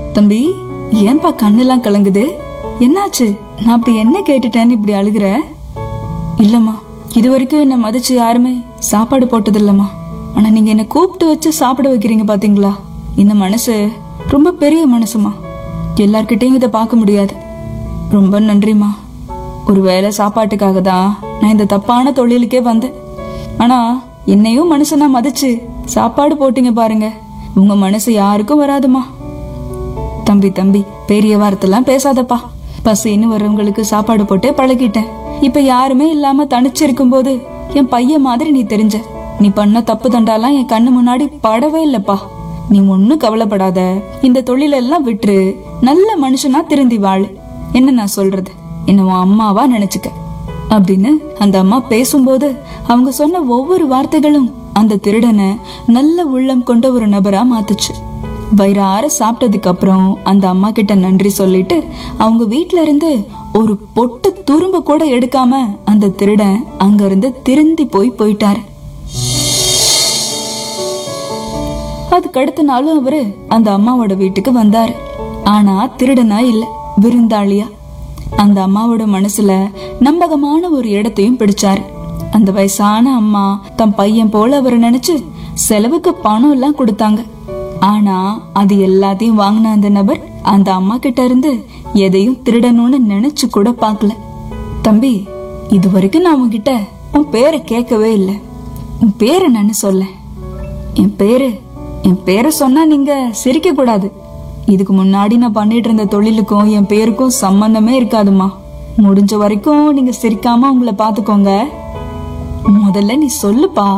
தம்பி ஏன்பா கண்ணெல்லாம் கலங்குது என்னாச்சு நான் அப்படி என்ன கேட்டுட்டேன்னு இப்படி அழுகுற இல்லம்மா இது வரைக்கும் என்ன மதிச்சு யாருமே சாப்பாடு போட்டது இல்லம்மா ஆனா நீங்க என்ன கூப்பிட்டு வச்சு சாப்பிட வைக்கிறீங்க பாத்தீங்களா இந்த மனசு ரொம்ப பெரிய மனசுமா எல்லார்கிட்டயும் இதை பார்க்க முடியாது ரொம்ப நன்றிம்மா ஒரு வேளை சாப்பாட்டுக்காக தான் நான் இந்த தப்பான தொழிலுக்கே வந்தேன் ஆனா என்னையும் மனுஷனா மதிச்சு சாப்பாடு போட்டீங்க பாருங்க உங்க மனசு யாருக்கும் வராதுமா தம்பி தம்பி பெரிய வார்த்தைலாம் பேசாதப்பா பசின்னு வர்றவங்களுக்கு சாப்பாடு போட்டே பழகிட்டேன் இப்ப யாருமே இல்லாம தனிச்சு இருக்கும்போது என் பையன் மாதிரி நீ தெரிஞ்ச நீ பண்ண தப்பு தண்டாலாம் என் கண்ணு முன்னாடி படவே இல்லப்பா நீ ஒண்ணும் கவலைப்படாத இந்த தொழிலெல்லாம் விட்டுரு நல்ல மனுஷனா திருந்தி வாழு என்ன நான் சொல்றது என்ன உன் அம்மாவா நினைச்சுக்க அப்படின்னு அந்த அம்மா பேசும்போது அவங்க சொன்ன ஒவ்வொரு வார்த்தைகளும் அந்த திருடனை நல்ல உள்ளம் கொண்ட ஒரு நபரா மாத்துச்சு வயிறார சாப்பிட்டதுக்கு அப்புறம் அந்த அம்மா கிட்ட நன்றி சொல்லிட்டு அவங்க வீட்ல இருந்து ஒரு பொட்டு துரும்ப கூட எடுக்காம அந்த திருடன் அங்க இருந்து திருந்தி போய் போயிட்டாரு அதுக்கு அடுத்த நாளும் அவரு அந்த அம்மாவோட வீட்டுக்கு வந்தாரு ஆனா திருடனா இல்ல விருந்தாளியா அந்த அம்மாவோட மனசுல நம்பகமான ஒரு இடத்தையும் பிடிச்சாரு அந்த வயசான அம்மா தன் பையன் போல அவரை நினைச்சு செலவுக்கு பணம் எல்லாம் கொடுத்தாங்க ஆனா அது எல்லாத்தையும் வாங்கின அந்த நபர் அந்த அம்மா கிட்ட இருந்து எதையும் திருடணும்னு நினைச்சு கூட பார்க்கல தம்பி இது வரைக்கும் நான் உன்கிட்ட உன் பேரை கேட்கவே இல்லை உன் பேர் என்னன்னு சொல்ல என் பேரு என் பேரை சொன்னா நீங்க சிரிக்க கூடாது இதுக்கு முன்னாடி நான் பண்ணிட்டு இருந்த தொழிலுக்கும் என் பேருக்கும் சம்பந்தமே இருக்காதுமா முடிஞ்ச வரைக்கும் நீங்க சிரிக்காம உங்களை பாத்துக்கோங்க முதல்ல நீ சொல்லுப்பா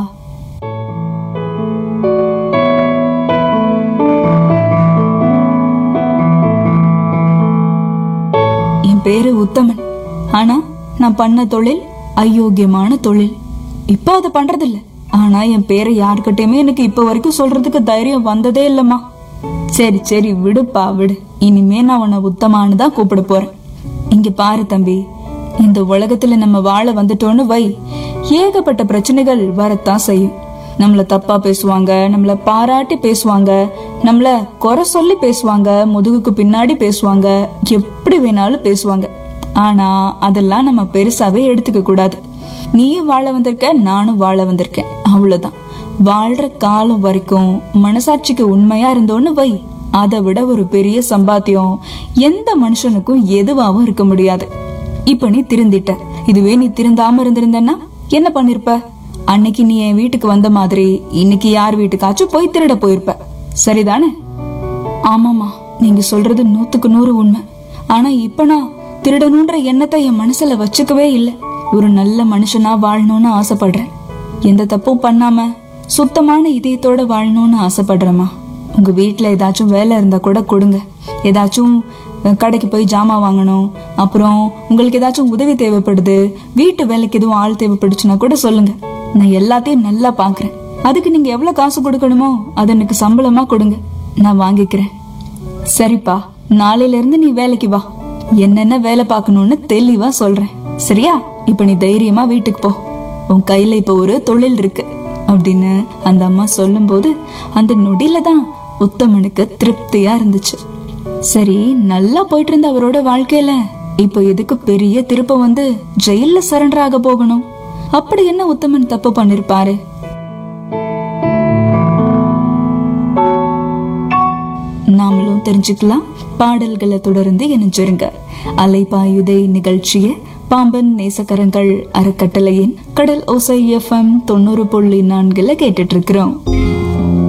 என் பேரு உத்தமன் ஆனா நான் பண்ண தொழில் அயோக்கியமான தொழில் இப்ப அதை பண்றது இல்ல ஆனா என் பேரை யார்கிட்டயுமே எனக்கு இப்ப வரைக்கும் சொல்றதுக்கு தைரியம் வந்ததே இல்லம்மா சரி சரி விடுப்பா விடு இனிமே நான் உன்னை உத்தமானு தான் கூப்பிட போறேன் இங்க பாரு தம்பி இந்த உலகத்துல நம்ம வாழ வந்துட்டோன்னு வை ஏகப்பட்ட பிரச்சனைகள் வரத்தான் செய்யும் நம்மள தப்பா பேசுவாங்க நம்மள பாராட்டி பேசுவாங்க நம்மள குறை சொல்லி பேசுவாங்க முதுகுக்கு பின்னாடி பேசுவாங்க எப்படி வேணாலும் பேசுவாங்க ஆனா அதெல்லாம் நம்ம பெருசாவே எடுத்துக்க கூடாது நீயும் வாழ வந்திருக்க நானும் வாழ வந்திருக்கேன் அவ்வளவுதான் வாழ்ற காலம் வரைக்கும் மனசாட்சிக்கு உண்மையா இருந்தோன்னு வை அதை விட ஒரு பெரிய சம்பாத்தியம் எந்த மனுஷனுக்கும் எதுவாகவும் இருக்க முடியாது இப்ப நீ திருந்திட்ட இதுவே நீ திருந்தாம இருந்திருந்தன்னா என்ன பண்ணிருப்ப அன்னைக்கு நீ என் வீட்டுக்கு வந்த மாதிரி இன்னைக்கு யார் வீட்டுக்காச்சும் போய் திருட போயிருப்ப சரிதானே ஆமாமா நீங்க சொல்றது நூத்துக்கு நூறு உண்மை ஆனா இப்ப நான் திருடணுன்ற எண்ணத்தை என் மனசுல வச்சுக்கவே இல்லை ஒரு நல்ல மனுஷனா வாழணும்னு ஆசைப்படுறேன் எந்த தப்பும் பண்ணாம சுத்தமான இதயத்தோட வாழணும்னு ஆசைப்படுறேம்மா உங்க வீட்ல ஏதாச்சும் வேலை இருந்தா கூட கொடுங்க ஏதாச்சும் அஹ், கடைக்கு போய் ஜாமான் வாங்கணும் அப்புறம் உங்களுக்கு ஏதாச்சும் உதவி தேவைப்படுது வீட்டு வேலைக்கு எதுவும் ஆள் தேவைப்படுச்சுன்னா கூட சொல்லுங்க நான் எல்லாத்தையும் நல்லா பாக்குறேன் அதுக்கு நீங்க எவ்வளவு காசு கொடுக்கணுமோ அது எனக்கு சம்பளமா கொடுங்க நான் வாங்கிக்கிறேன் சரிப்பா நாளையில இருந்து நீ வேலைக்கு வா என்னென்ன வேலை பார்க்கணும்னு தெளிவா சொல்றேன் சரியா இப்ப நீ தைரியமா வீட்டுக்கு போ உன் கையில இப்ப ஒரு தொழில் இருக்கு அப்படின்னு அந்த அம்மா சொல்லும்போது அந்த நொடியில தான் உத்தமனுக்கு திருப்தியா இருந்துச்சு சரி நல்லா போயிட்டு இருந்த அவரோட வாழ்க்கையில இப்ப எதுக்கு பெரிய திருப்பம் வந்து ஜெயில்ல சரண்டர் ஆக போகணும் அப்படி என்ன உத்தமன் தப்பு பண்ணிருப்பாரு நாமளும் தெரிஞ்சுக்கலாம் பாடல்களை தொடர்ந்து இணைஞ்சிருங்க அலைபாயுதை நிகழ்ச்சியை பாம்பன் நேசக்கரங்கள் அறக்கட்டளையின் கடல் ஓசை எஃப்எம் தொண்ணூறு புள்ளி நான்குல கேட்டுட்டு இருக்கிறோம்